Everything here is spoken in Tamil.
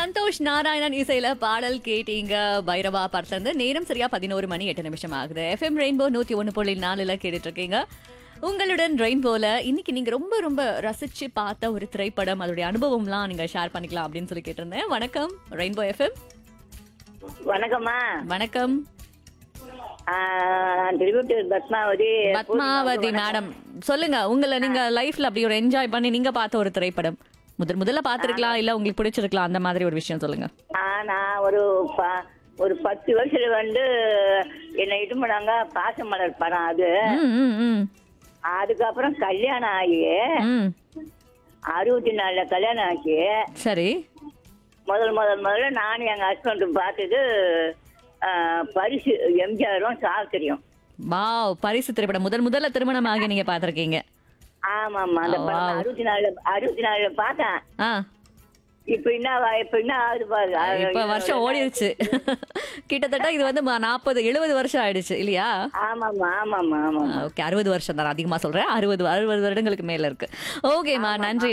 சந்தோஷ் நாராயணன் இசையில பாடல் கேட்டீங்க பைரவா படத்துல இருந்து நேரம் சரியா பதினோரு மணி எட்டு நிமிஷம் ஆகுது எஃப்எம் ரெயின்போ நூத்தி ஒன்னு புள்ளி நாலுல கேட்டுட்டு இருக்கீங்க உங்களுடன் ரெயின்போல இன்னைக்கு நீங்க ரொம்ப ரொம்ப ரசிச்சு பார்த்த ஒரு திரைப்படம் அதோடைய அனுபவம்லாம் நீங்க ஷேர் பண்ணிக்கலாம் அப்படின்னு சொல்லி கேட்டிருந்தேன் வணக்கம் ரெயின்போ எஃப்எம் வணக்கம்மா வணக்கம் திருவிட்டூர் பத்மாவதி பத்மாவதி மேடம் சொல்லுங்க உங்களை நீங்க லைஃப்ல அப்படி ஒரு என்ஜாய் பண்ணி நீங்க பார்த்த ஒரு திரைப்படம் முதல் முதல்ல பார்த்திருக்கலாம் இல்ல உங்களுக்கு பிடிச்சிருக்கலாம் அந்த மாதிரி ஒரு விஷயம் சொல்லுங்க ஆ, நான் ஒரு ப- ஒரு பத்து வருஷத்துல வந்து என்னை இது பண்ணாங்க பாசமலர் படம் அது ம், ம், ம். அதுக்கப்புறம் கல்யாணம் ஆகி ம் அறுபத்தி நாலுல கல்யாணம் ஆச்சு சரி முதல் முதல் முதல்ல நானும் எங்க ஹஸ்பண்டும் பார்த்தது ஆ, பரிசு எம்ஜிஆரும் சாஸ்திரியும் வாவ் பரிசு திரைப்படம் முதல் முதல்ல திருமணமாக நீங்க பார்த்திருக்கீங்க ஆமாம்மா அந்த Wow. படம் அறுபத்தி நாலுல அறுபத்தி நாலுல பார்த்தேன் ஆ இப்ப என்ன வா- இப்ப என்ன ஆகுது பாரு இப்ப வருஷம் ஓடிடுச்சு கிட்டத்தட்ட இது வந்து நாற்பது எழுபது வருஷம் ஆயிடுச்சு இல்லையா ஆமாம்மா ஆமாம்மா ஆமாம்மா ஓகே அறுபது வருஷம் தான் அதிகமா சொல்றேன் அறுபது அறுபது வருடங்களுக்கு மேல இருக்கு ஓகேம்மா நன்றி